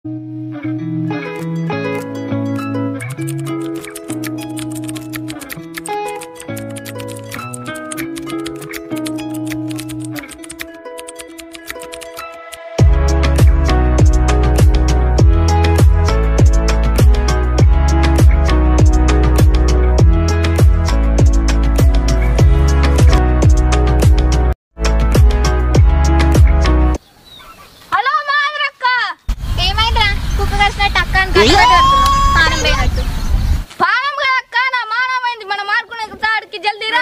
Hello మాదరక్క ఏమైందిరా కుక్క కలిసినట్టు అక్క అని కట్టుబడి పానం పోయినట్టు పానం కదక్క నా మానమైంది మనం ఆడుకునే తాడికి జల్దీరా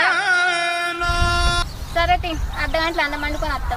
సరే టీ అర్ధ గంటలు అన్నం వండుకొని వస్తాం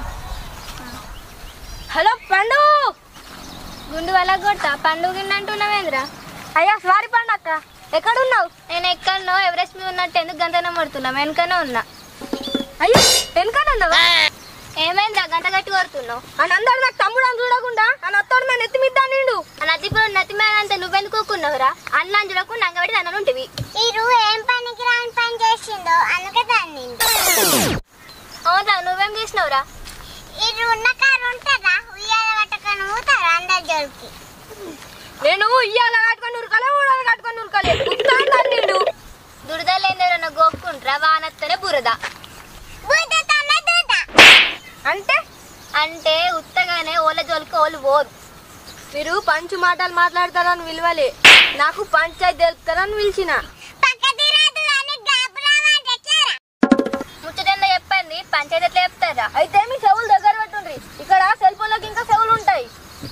హలో పండు గుండు వల్ల కొట్టా పండు గిన్నె అంటున్నావేంద్రా అయ్యా సారీ పండు అక్క ఎక్కడున్నావు నేను ఎక్కడనో ఎవరెస్ట్ మీద ఉన్నట్టు ఎందుకు గంటనే పడుతున్నా వెనకనే ఉన్నా అయ్యో వెనకనే ఉన్నావా ఏమైందిరా గంట గట్టి కొడుతున్నావు అని అందరు నాకు తమ్ముడు అని చూడకుండా అని అత్తడు నా నెత్తి మీద నిండు అని అతిప్పుడు నెత్తి మీద అంత నువ్వెందుకోకున్నావురా అన్న చూడకుండా నంగబెట్టి నన్ను ఉంటివి మీరు ఏం పనికి రాని పని చేసిందో అందుకే దాన్ని అవునా నువ్వేం చేసినావురా ఇది ఉన్న కారు ఉంటుందా ఉయ్యాల పట్టకొని ఊతారా అందరి జోలికి నేను ఇయ్యాల కట్టుకొని ఉరకలే ఊడాల కట్టుకొని ఉరకలే ఉత్తాను నిండు దురదలేందరన్న గోక్కుంట్రా వానత్తనే బురద బుద్ధతోనే దూద అంటే అంటే ఉత్తగానే ఓల జోలికి ఓలు పోదు మీరు పంచు మాటలు మాట్లాడతారని విలువలే నాకు పంచాయతీ తెలుపుతారని పిలిచిన పక్క తిరాదు అని గాబురామంటే చేరా ముచ్చటన్న చెప్పండి పంచాయతీ ఎట్లా చెప్తారా అయితే మీ చెవులు దగ్గర పెట్టుండ్రి ఇక్కడ సెల్ ఫోన్ లోకి ఇంకా చెవులు ఉంటాయి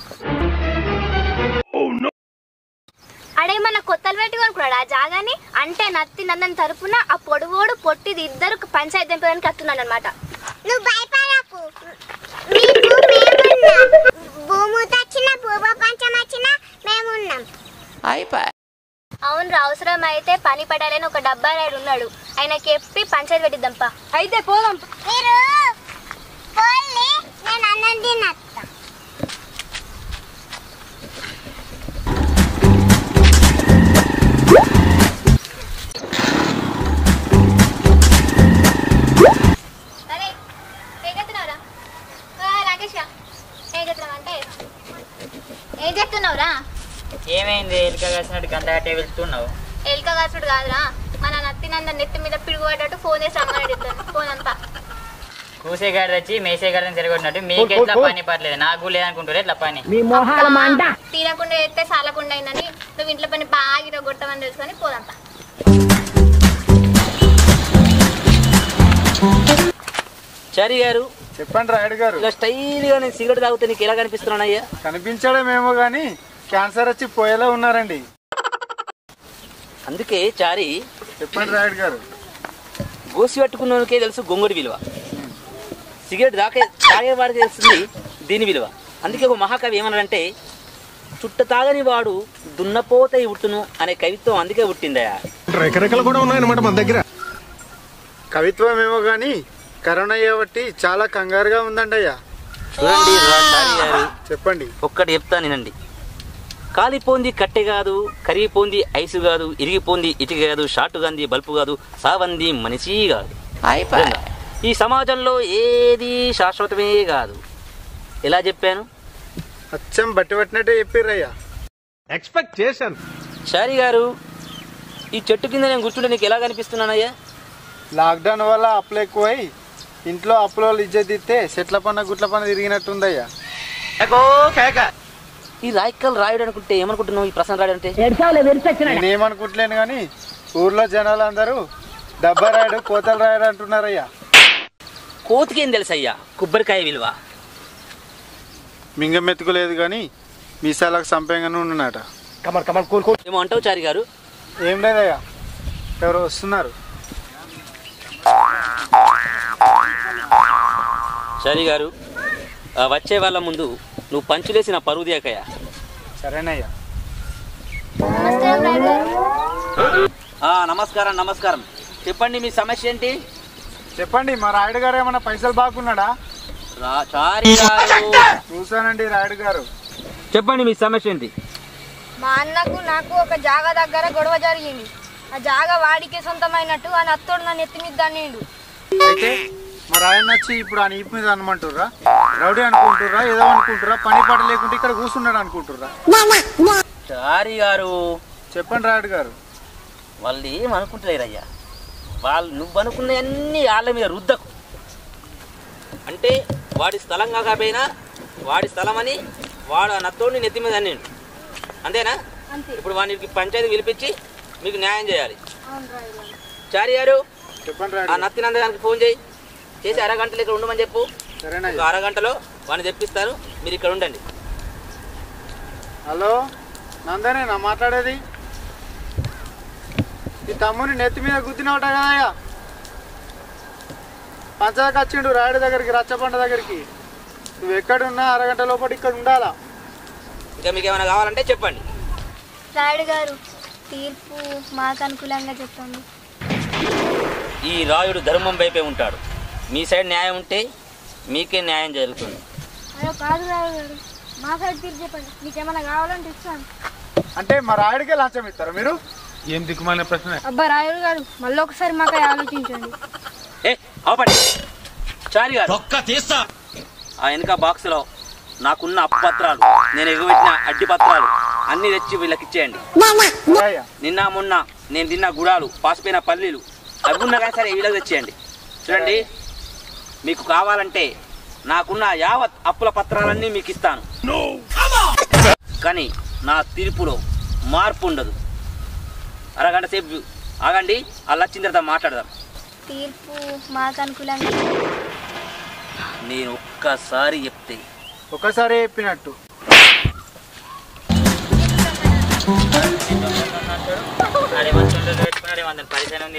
అడేమన్నా కొత్తలు పెట్టి కొనుక్కున్నాడు ఆ జాగాని అంటే నత్తి నందని తరపున ఆ పొడుగోడు పొట్టిది ఇద్దరు పంచాయతీ తెంపడానికి వస్తున్నాడు అనమాట నువ్వు భయపడకు మీకు మేమున్నాం భూమి వచ్చిన భూపంచం వచ్చిన మేమున్నాం అవును అవసరం అయితే పని పడాలని ఒక డబ్బా రాయుడు ఉన్నాడు ఆయనకి చెప్పి పంచాయతీ పెట్టిద్దాంపా అయితే పోదాం మీరు పోయి నేను అన్నం తినత్తా అరే ఏం చెప్తున్నావురా రాకేష్ ఏం చెప్తున్నావు అంటే ఏం చెప్తున్నావురా ఏమైంది ఎలుక కాసినట్టు గంట కట్టే వెళ్తున్నావు ఎలుక కాసుడు కాదురా మన నత్తినంద నెత్తి మీద పిడుగుపడ్డట్టు ఫోన్ చేసి రమ్మని ఫోన్ అంతా కూసేగాడి వచ్చి మేసేగాడిని తిరగొట్టినట్టు మీకు ఎట్లా పని పర్లేదు నాకు లేదనుకుంటారు ఎట్లా పని తీరకుండా చేస్తే సాలకుండా అయిందని నువ్వు ఇంట్లో పని బాగా కొట్టమని తెలుసుకొని పోదంతా చారి గారు చెప్పండి రాయుడు గారు ఇలా స్టైల్ గా నేను సిగరెట్ తాగితే నీకు ఎలా కనిపిస్తున్నానయ్యా కనిపించడమేమో గాని క్యాన్సర్ వచ్చి పోయేలా ఉన్నారండి అందుకే చారి చెప్పండి రాయుడు గారు గోసి పట్టుకున్నోనికే తెలుసు గొంగుడి విలువ సిగరెట్ దాకే తాగేవాడికి తెలుస్తుంది దీని విలువ అందుకే ఒక మహాకవి ఏమన్నాడంటే చుట్ట తాగని వాడు దున్నపోతై ఉట్టును అనే కవిత్వం అందుకే పుట్టిందయా రెకరెకలు కూడా ఉన్నాయన్నమాట మన దగ్గర కవిత్వం ఏమో గాని కరోనా కాబట్టి చాలా కంగారుగా ఉందండి అయ్యా చూడండి రా చారి గారు చెప్పండి ఒక్కటి చెప్తా నేనండి కాలిపోంది కట్టె కాదు కరిగిపోంది ఐసు కాదు ఇరిగిపోంది ఇటుక కాదు షాటు గాంది బల్పు కాదు సావంది మనిషి కాదు నిజంగా. ఈ సమాజంలో ఏది శాశ్వతమే కాదు ఎలా చెప్పాను అచ్చం బట్టి పట్టినట్టే చెప్పిర్రయ్యా ఎక్స్పెక్ట్ చేశాను షారి గారు ఈ చెట్టు కింద నేను కూర్చుంటే నీకు ఎలా కనిపిస్తున్నానయ్యా లాక్డౌన్ వల్ల అప్పులు ఎక్కువై ఇంట్లో అప్పుల వాళ్ళు ఇజ్జత్ ఇస్తే చెట్ల పన్న గుట్ల పన్న తిరిగినట్టుందయ్యా ఈ రాయికల్ రాయుడు అనుకుంటే ఏమనుకుంటున్నావు ఈ ప్రసన్న రాయుడు అంటే నేనేమనుకుంటలేను కానీ ఊర్లో జనాలు అందరూ డబ్బా రాయుడు కోతల రాయుడు అంటున్నారయ్యా కోతికేం తెలుసయ్యా కొబ్బరికాయ విలువ మింగ మెతుకులేదు కానీ మీసాలకు సంపంగానే ఉన్నట కమర్ కమర్ కూల్ కూల్ ఏమో అంటావు చారి గారు ఏం లేదయ్యా ఎవరు వస్తున్నారు చారి గారు ఆ, వచ్చే వాళ్ళ ముందు నువ్వు పంచులేసి నా పరువు తీయకయ్యా సరేనయ్యా నమస్కారం రాయుడు గారు ఆ, నమస్కారం నమస్కారం చెప్పండి మీ సమస్య ఏంటి చెప్పండి మా రాయుడు గారు ఏమన్నా పైసలు బాగున్నాడా రా చారి గారు చూసానండి రాయుడు గారు చెప్పండి మీ సమస్య ఏంటి మా అన్నకు నాకు ఒక జాగా దగ్గర గొడవ జరిగింది ఆ జాగా వాడికే సొంతమైనట్టు ఆ నత్తోడు నన్ను ఎత్తి మీద దన్నిండు అయితే మరి ఆయన వచ్చి ఇప్పుడు ఆయన ఈపు మీద అనమంటుర్రా రౌడీ అనుకుంటుర్రా ఏదో అనుకుంటుర్రా పని పాట లేకుంటే ఇక్కడ కూర్చున్నాడు అనుకుంటుర్రా చారి గారు చెప్పండి రాయుడు గారు వాళ్ళు ఏం అనుకుంటలేరయ్యా వాళ్ళు నువ్వు అనుకున్నవన్నీ వాళ్ళ మీద రుద్దకు అంటే వాడి స్థలం కాకపోయినా వాడి స్థలం అని వాడు ఆ నత్తోడిని నెత్తి మీద అన్నాడు అంతేనా అంతే ఇప్పుడు వానికి పంచాయతీ పిలిపించి మీకు న్యాయం చేయాలి అవును రాయుడు గారు చారి గారు చెప్పండి ఆ రాయుడు గారు. నత్తినందగానికి ఫోన్ చేయి చేసి అరగంటలో ఇక్కడ ఉండమని చెప్పు ఒక సరేనయ్యా అరగంటలో వాడిని తెప్పిస్తాను మీరు ఇక్కడ ఉండండి హలో నందనే నా మాట్లాడేది ఈ తమ్ముని నెత్తి మీద గుద్దినవట కదయ్యా పంచదాకి వచ్చిండు రాయుడు దగ్గరికి రచ్చబండ దగ్గరికి నువ్వు ఎక్కడున్నా అరగంట లోపల ఇక్కడ ఉండాలా ఇంకా మీకు ఏమైనా కావాలంటే చెప్పండి రాయుడు గారు తీర్పు మాకు అనుకూలంగా చెప్పండి ఈ రాయుడు ధర్మం వైపే ఉంటాడు మీ సైడ్ న్యాయం ఉంటే మీకే న్యాయం జరుగుతుంది అయ్యో కాదు రాయుడు గారు మా సైడ్ తీర్పు చెప్పండి మీకేమైనా కావాలంటే ఇస్తాను అంటే మా రాయుడికే లంచం ఇస్తారా మీరు ఏం దిక్కుమాలిన ప్రశ్న అబ్బా రాయుడు గారు మళ్ళీ ఒకసారి మాకు ఆలోచించండి ఏ అవపడి చారి గారు ఆ వెనుక బాక్సులో నాకున్న అప్పత్రాలు నేను ఎగబెట్టిన అడ్డి పత్రాలు అన్ని తెచ్చి వీళ్ళకి ఇచ్చేయండి అయ్యా నిన్న మొన్న నేను తిన్న గుడాలు పాసిపోయిన పల్లీలు అవి ఉన్నా కానీ సరే వీళ్ళకి తెచ్చేయండి చూడండి మీకు కావాలంటే నాకున్న యావత్ అప్పుల పత్రాలన్నీ మీకు ఇస్తాను కానీ నా తీర్పులో మార్పు ఉండదు అరగంట సేపు ఆగండి అలా వచ్చిన తర్వాత మాట్లాడదాం తీర్పు మాకు అనుకూలంగా నేను ఒక్కసారి చెప్తే ఒకసారి చెప్పినట్టు ఆడేమంటుండో పెట్టుకున్నాడు ఏమంటారు పరిచయం ఉంది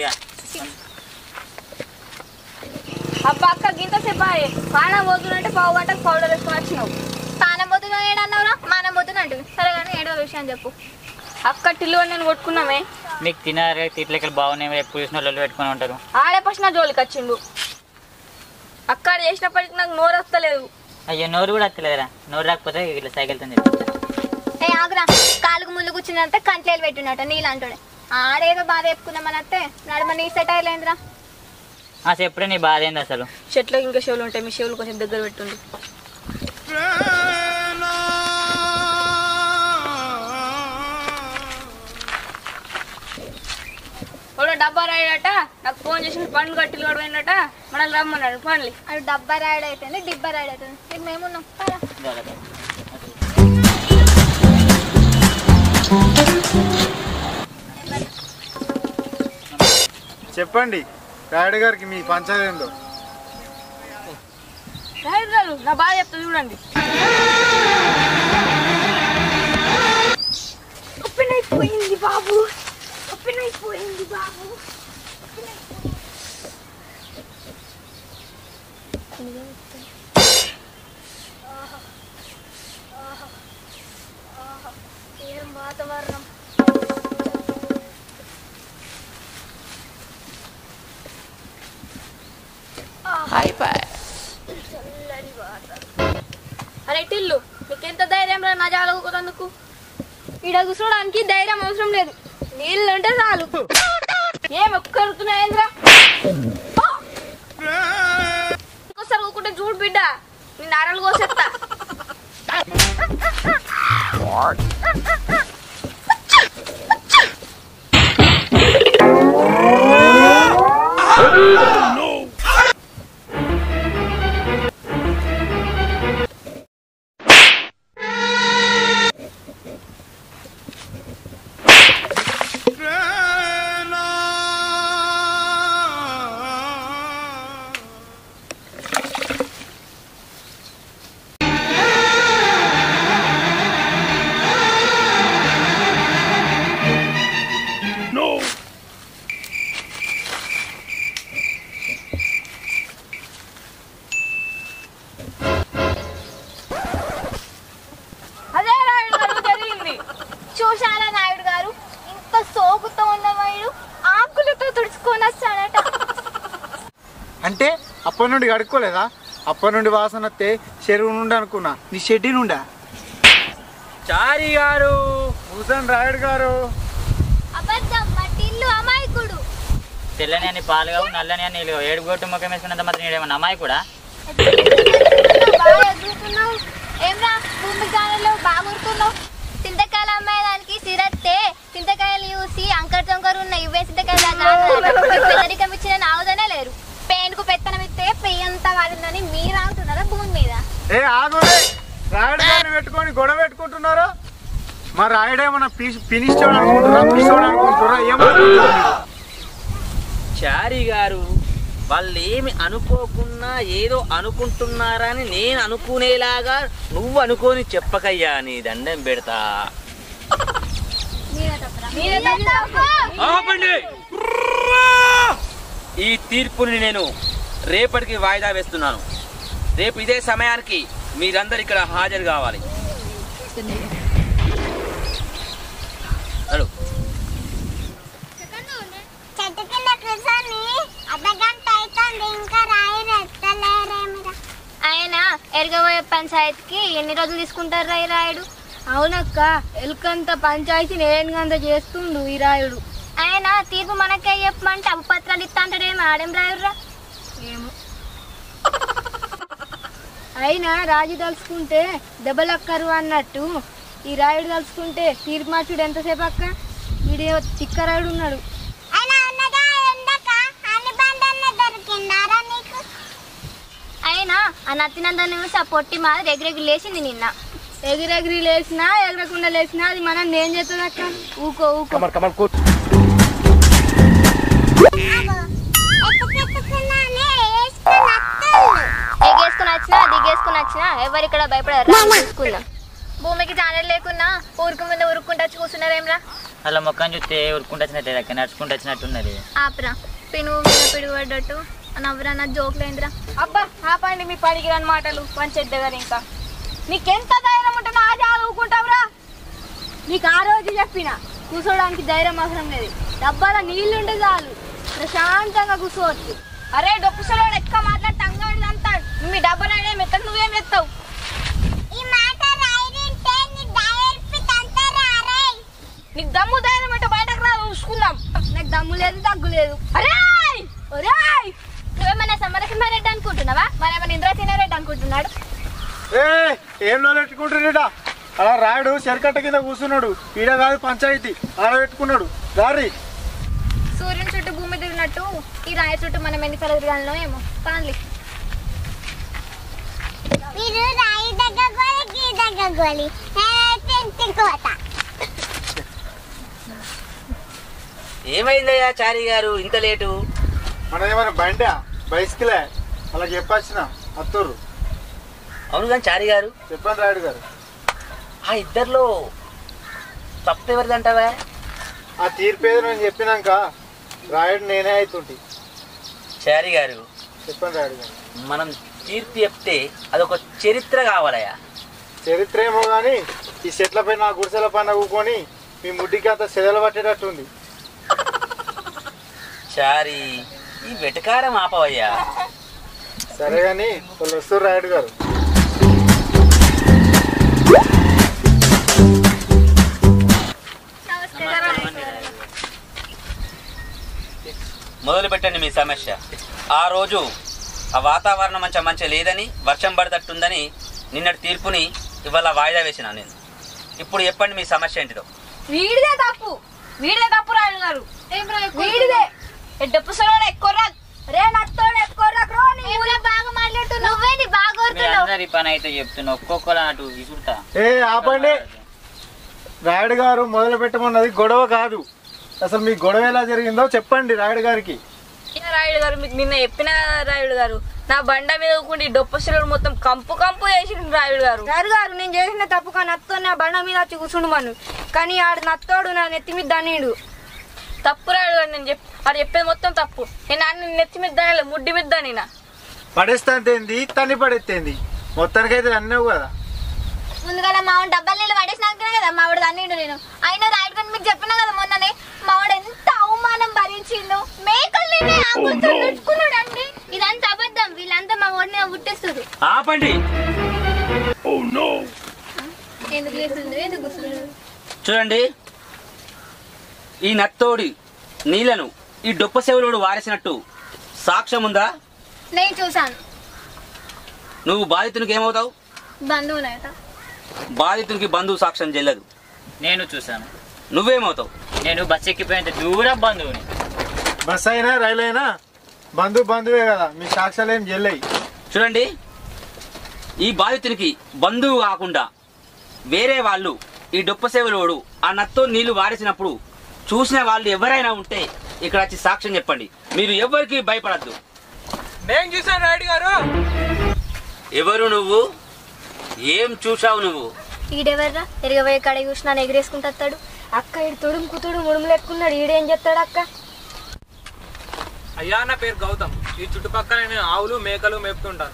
అబ్బా అక్క గింత సేపు ఆయే పానం పోతున్నట్టే పావు గంటకు పౌడర్ వేసుకుని వచ్చినావు పానం పోతున్నా ఏడన్నావురా మానం పోతున్నా అంటుంది సరే కానీ ఏడో విషయం చెప్పు అక్క టిల్లు అని నేను కొట్టుకున్నామే మీకు తినారు తిట్లకి బాగున్నాయి ఎప్పుడు చూసిన వాళ్ళు పెట్టుకుని ఉంటారు ఆడే ఫస్ట్ నా జోలికి వచ్చిండు అక్క ఆడ చేసినప్పటికి నాకు నోరు వస్తలేదు అయ్యో నోరు కూడా వస్తలేదురా నోరు రాకపోతే ఇట్లా సైకిల్ తో చెప్తా ఏ ఆగురా కాలుకు ముళ్ళు కూర్చున్నట్టే కంట్లేలు పెట్టినట్ట నీళ్ళంటాడే ఆడేదో బాధ చెప్పుకుందామనట్టే నడుమ నీ సెట్ అయ్యలేదురా ఆ చెప్పుడే నీ బాధ ఏంది అసలు చెట్లకు ఇంకా చెవులు ఉంటాయి మీ చెవులు కొంచెం దగ్గర పెట్టుంది వాడు డబ్బా రాయడట నాకు ఫోన్ చేసి పండు కట్టిలు కూడా పోయినట మనల్ని రమ్మన్నాడు పండ్లు అది డబ్బా రాయడు అయిపోయింది డిబ్బా రాయడు అవుతుంది నీకు మేమున్నాం పద. చెప్పండి రాయుడు గారికి మీ పంచాయతీ ఏందో రాయడు గారు నా బాగా చెప్తా చూడండి ఓపెన్ అయిపోయింది బాబు ఓపెన్ అయిపోయింది బాబు ఏం వాతావరణం అరే టిల్లు నీకెంత ధైర్యం రా నా జాలకున్నందుకు ఈడ కూర్చోడానికి ధైర్యం అవసరం లేదు నీళ్ళు అంటే చాలు ఏం ఒక్కరుతున్నాయేంద్రా ఇంకోసారి ఊకుంటే చూడు బిడ్డ నేను అరలు కోసేస్తా అదే నాయుడు గారు జరిగింది చూశారా నాయుడు గారు ఇంత సోకుతో ఉన్నవాడు ఆకులతో తుడుచుకొని వస్తాడట అంటే అప్పటి నుండి కడుక్కోలేదా అప్పటి నుండి వాసన వస్తే చెరువు నుండి అనుకున్నా నీ షెడ్డి నుండా చారి గారు కూర్చొని రాయుడు గారు అబద్ధం మా టిల్లు అమాయకుడు తెల్లని అని పాలు కావు నల్లని అని నీళ్ళు కావు. ఏడు గొట్టు ముఖం వేసుకున్నంత మాత్రం నీడేమన్నా అమ్మాయి కూడా ఎదుగుతున్నావు ఏమ్రా భూమి కాలంలో బాగా గుర్తున్నావు చింతకాయలు అమ్మాయడానికి సిరత్తే చింతకాయలు చూసి అంకర్ తొంకరు ఉన్న ఇవే చింతకాయలు పెద్దరికం ఇచ్చిన నావుదనే లేరు పేనుకు పెత్తనం ఇస్తే పెయ్యి అంతా వాడిందని మీరు ఆగుతున్నారా భూమి మీద ఏ ఆగు రాయుడు గారిని పెట్టుకొని గొడవ పెట్టుకుంటున్నారు మా రాయుడు ఏమన్నా ఫినిష్ చేయడం అనుకుంటురా పిసోడు అనుకుంటురా ఏమనుకుంటున్నారు మీరు? చారి గారు వాళ్ళు ఏమి అనుకోకున్నా ఏదో అనుకుంటున్నారని నేను అనుకునేలాగా నువ్వు అనుకోని చెప్పకయ్యా నీ దండం పెడతా మీరే తప్పు. ఆపండి ఈ తీర్పుని నేను రేపటికి వాయిదా వేస్తున్నాను రేపు ఇదే సమయానికి మీరందరు ఇక్కడ హాజరు కావాలి నడు. చెట్టు కింద కూర్చొని అర్ధగంట అవుతుంది ఇంకా రాయి ఎత్తలేరేమిరా ఆయన ఎరగబోయే పంచాయతీకి ఎన్ని రోజులు తీసుకుంటారు రాయి రాయుడు అవునక్క ఎలుకంత పంచాయతీ నేనుగంత చేస్తుండు ఈ రాయుడు ఆయన తీర్పు మనకే చెప్పమంటే అప్పత్రాలు ఇస్తా అంటాడేమో ఆడేం రాయుడురా ఏమో అయినా రాజు తలుచుకుంటే దెబ్బలక్కరు అన్నట్టు ఈ రాయుడు తలుచుకుంటే తీర్పు మార్చుడు ఎంతసేపు అక్క వీడే తిక్క రాయుడు ఉన్నాడు అయినా ఉన్నదా ఎందక అన్ని బండన్న దొరికిందారా నీకు అయినా ఆ నత్తినందని చూసి ఆ పొట్టి మాది ఎగిరెగి లేచింది నిన్న ఎగిరెగిరి లేచినా ఎగరకుండా లేచినా అది మనం నేను చేస్తుంది అక్క ఊకో ఊకో ఎత్తుకెత్తుకున్నానే వేసుకుని అత్తలు ఎగేసుకుని వచ్చినా దిగేసుకుని వచ్చినా ఎవరు ఇక్కడ భయపడరు రా, చూసుకుందాం భూమికి ఛానల్ లేకున్నా ఊరుకు ముందు ఊరుకుంటూ వచ్చి కూర్చున్నారేమ్రా అలా మొక్కని చూస్తే ఉరుక్కుంటూ వచ్చినట్టే అక్క నడుచుకుంటూ వచ్చినట్టున్నది ఆపరా పిను మీద పిడుగుపడ్డట్టు నవ్వరా నా జోకులేందిరా అబ్బా ఆపండి మీ పనికి రాని మాటలు పంచేద్ద దగ్గర ఇంకా నీకెంత ధైర్యం ఉంటే నా చదువుకుంటావురా నీకు ఆ రోజు చెప్పిన కూర్చోడానికి ధైర్యం అవసరం లేదు డబ్బాల నీళ్లుంటే చాలు ప్రశాంతంగా కూర్చోవచ్చు అరే డొప్పుసలో ఎక్కువ మాట్లాడితే అంగడి అంటాడు మీ డబ్బా మెత్తకు నువ్వేం ఎత్తావు ఈ మాట రాయిరింటే నీ డైర్పి తంతరా రే నీకు దమ్ము ధైర్యం అంటే బయటకు రా చూసుకుందాం నాకు దమ్ము లేదు దగ్గు లేదు అరే ఒరేయ్ నువ్వేమన్నా సమరసింహారెడ్డి అనుకుంటున్నావా మరేమన్నా ఇంద్రసేనారెడ్డి అనుకుంటున్నాడు ఏ ఏం లోలెట్టుకుంటున్నాడా అలా రాయుడు చెరకట్ట కింద కూర్చున్నాడు ఈడ కాదు పంచాయతీ ఆడ పెట్టుకున్నాడు దారి సూర్యుని చుట్టూ భూమి తిరిగినట్టు ఈ రాయి చుట్టూ మనం ఎన్నిసార్లు తిరగాలనో ఏమో పాన్లి మీరు రాయి దగ్గర గోలి గీ దగ్గర గోలి నేనైతే ఇంటికి పోతా ఏమైందయ్యా చారి గారు ఇంత లేటు మన ఏమైనా బండా బైసికలే అలా చెప్పొచ్చిన అత్తూరు అవును కానీ చారి గారు చెప్పండి రాయుడు గారు ఆ ఇద్దరిలో తప్పు ఎవరిదంటావా ఆ తీర్పేది నేను చెప్పినాక రాయుడు నేనే అవుతుంటి చారి గారు చెప్పండి రాయుడు గారు మనం తీర్పు చెప్తే అదొక చరిత్ర కావాలయ్యా చరిత్ర ఏమో కానీ ఈ చెట్లపై నా గుడిసెల పైన కూకొని మీ ముడ్డికి అంత సెదలు పట్టేటట్టుంది చారి ఈ వెటకారం ఆపవయ్యా సరే కానీ వాళ్ళు వస్తారు రాయుడు గారు మొదలు పెట్టండి మీ సమస్య ఆ రోజు ఆ వాతావరణం మంచి మంచి లేదని వర్షం పడతట్టుందని నిన్నటి తీర్పుని ఇవాళ వాయిదా వేసిన నేను ఇప్పుడు చెప్పండి మీ సమస్య ఏంటిదో వీడిదే తప్పు వీడిదే తప్పు రాయుడు గారు వీడిదే డబ్బు సలోడు ఎక్కువ రా రే నత్తోడు ఎక్కువ రా రో నీ ఊళ్ళో బాగా మాట్లాడుతున్నావు నువ్వేంది బాగా మీరు అందరి పని అయితే చెప్తున్నా ఒక్కొక్కరు అటు విసురుతా ఏ ఆపండి రాయుడు గారు మొదలు పెట్టమన్నది గొడవ కాదు అసలు మీ గొడవ ఎలా జరిగిందో చెప్పండి రాయుడు గారికి రాయుడు గారు మీకు నిన్న చెప్పిన రాయుడు గారు నా బండ మీద ఊకుండి డొప్పసులు మొత్తం కంపు కంపు చేసిండు రాయుడు గారు రారు గారు నేను చేసిన తప్పు కానీ నత్తో నా బండ మీద వచ్చి కూర్చుండు మను కానీ ఆడు నత్తోడు నా నెత్తి మీద దన్నీడు తప్పు రాయుడు గారు నేను చెప్పి ఆడు చెప్పేది మొత్తం తప్పు నేను అన్ని నెత్తి మీద దాని ముడ్డి మీద దానినా పడేస్తాంతేంది తన్ని పడేస్తేంది మొత్తానికైతే అన్నావు కదా ముందుగా మా వాడు డబ్బాలు నీళ్ళు పడేసినాకనే కదా మా వాడు దన్నీడు నేను అయినా రాయుడు గారు మీకు చెప్పినా కదా మొన్ననే మా వాడు ఎంత అవమానం భరించిండు మేకల్ని ఆకులుకున్నాడు అండి ఇదంతా అబద్ధం వీళ్ళంతా మా వాడిని పుట్టేస్తుంది ఆపండి ఎందుకు చేస్తుంది ఎందుకు కూర్చున్నాడు చూడండి ఈ నత్తోడి నీళ్లను ఈ డొప్ప సేవలోడు వారేసినట్టు సాక్ష్యం ఉందా నేను చూసాను నువ్వు బాధితునికి ఏమవుతావు బంధువునట బాధితునికి బంధువు సాక్ష్యం చెల్లదు నేను చూసాను నువ్వేమవుతావు నేను బస్ ఎక్కిపోయేంత దూరం బంధువుని బస్ అయినా రైలు అయినా బంధు బంధువే కదా మీ సాక్ష్యాలు ఏం చెల్లయి చూడండి ఈ బాధితునికి బంధువు కాకుండా వేరే వాళ్ళు ఈ డొప్ప సేవలోడు ఆ నత్తో నీళ్లు వారేసినప్పుడు చూసిన వాళ్ళు ఎవరైనా ఉంటే ఇక్కడ వచ్చి సాక్ష్యం చెప్పండి మీరు ఎవరికి భయపడద్దు నేను చూసాను రాయుడు గారు ఎవరు నువ్వు ఏం చూశావు నువ్వు ఈడెవర్రా ఎరగబోయే కాడ చూసినా ఎగిరేసుకుంటాడు అక్క ఈడు తుడుము కుతుడు ముడుము లెక్కున్నాడు ఈడేం చెప్తాడు అక్క అయ్యా నా పేరు గౌతమ్ ఈ చుట్టుపక్కల నేను ఆవులు మేకలు మేపుతుంటాను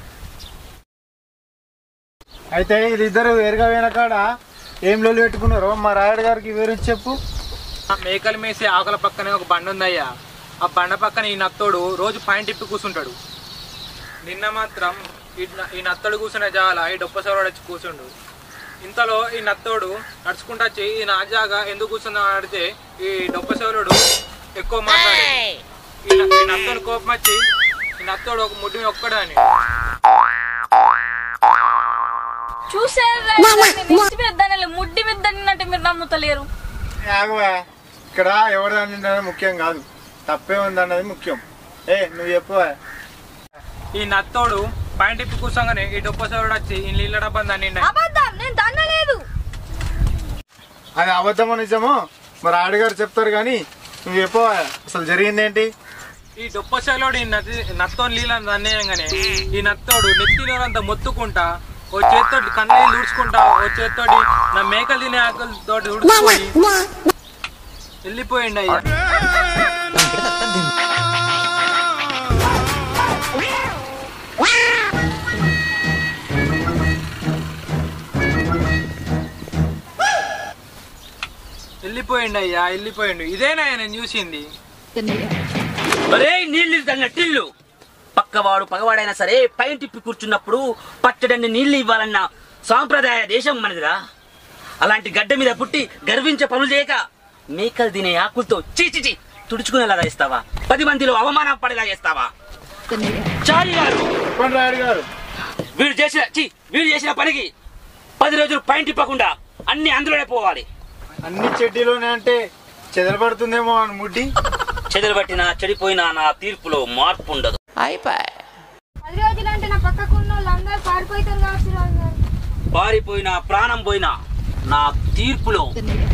అయితే వీళ్ళిద్దరు వేరుగా పోయిన కాడ ఏం లొల్లి పెట్టుకున్నారో మా రాయుడు గారికి వివరించి చెప్పు ఆ మేకలు మేసే ఆకుల పక్కనే ఒక బండ ఉందయ్యా ఆ బండ పక్కన ఈ నత్తోడు రోజు పైన తిప్పి కూర్చుంటాడు నిన్న మాత్రం ఈ న- ఈ నత్తోడు కూర్చున్న జాల ఈ డొప్ప సవరాడు వచ్చి కూర్చుండు ఇంతలో ఈ నత్తోడు నడుచుకుంటూ వచ్చి ఈ నా జాగా ఎందుకు కూర్చుందా అని అడిగితే ఈ డొప్ప సవరుడు ఎక్కువ మాట్లాడాడు ఈ న- ఈ నత్తోడు కోపం వచ్చి ఈ నత్తోడు ఒక ముడ్డి మీద ఒక్కడు అని చూసారు రాయుడు గారు, నేను ఇంటి మీద దానిలో ముడ్డి మీద దన్నినట్టు మీరు నమ్ముతలేరు ఆగువా ఇక్కడ ఎవరు అన్నది ముఖ్యం కాదు తప్పే ఉంది అన్నది ముఖ్యం ఏ నువ్వు చెప్పువా ఈ నత్తోడు పైన తిప్పి కూర్చోగానే ఈ డొప్ప సవరుడు వచ్చి ఈ నీళ్ళ డబ్బా దాన్ని అబద్ధం నేను దన్నలేదు అది అబద్ధమో నిజమో మరి ఆడగారు చెప్తారు కానీ నువ్వు చెప్పవా అసలు జరిగిందేంటి ఈ డొప్ప చెలోడు ఈ నది నత్తోని నీళ్ళని అన్యాయంగానే ఈ నత్తోడు నెత్తిలోనంత మొత్తుకుంటా ఓ చేత్తోటి కన్నీళ్ళు ఊడ్చుకుంటా ఓ చేత్తోటి నా మేకలు తినే ఆకులతో ఉడుచుకొని వెళ్ళిపోయిండు అయ్యా వెళ్ళిపోయిండు అయ్యా వెళ్ళిపోయిండు ఇదేనా నేను చూసింది ఒరే నీళ్లు తగిన టిల్లు పక్కవాడు పగవాడైనా సరే పైన తిప్పి కూర్చున్నప్పుడు పట్టడన్ని నీళ్లు ఇవ్వాలన్న సాంప్రదాయ దేశం మనదిరా అలాంటి గడ్డ మీద పుట్టి గర్వించే పనులు చేయక మేకలు తినే ఆకులతో చీచిచి తుడుచుకునేలాగా చేస్తావా పది మందిలో అవమానం పడేలా చేస్తావా చారి గారు చెప్పండి రాయుడు గారు వీడు చేసిన చి వీడు చేసిన పనికి పది రోజులు పైన తిప్పకుండా అన్ని అందులోనే పోవాలి అన్ని చెడ్డీలోనే అంటే చెదరబడుతుందేమో అని ముడ్డి చెదరబట్టినా చెడిపోయినా నా తీర్పులో మార్పు ఉండదు పది రోజులు అంటే నా పక్కకు ఉన్న వాళ్ళందరూ పారిపోతారు కావచ్చు రాజు గారు పారిపోయినా ప్రాణం పోయినా నా తీర్పులో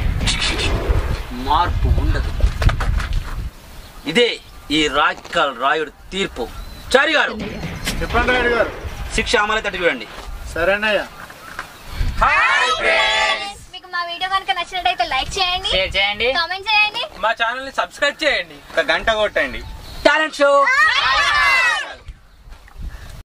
మార్పు ఉండదు ఇదే ఈ రాజకాల్ రాయుడు తీర్పు చారి గారు చెప్పండి రాయుడు గారు శిక్ష అమలు తట్టు చూడండి సరేనయ్యా మీకు మా వీడియో కనుక నచ్చినట్టయితే లైక్ చేయండి షేర్ చేయండి కామెంట్ చేయండి మా ఛానల్ ని సబ్స్క్రైబ్ చేయండి ఒక గంట కొట్టండి టాలెంట్ షో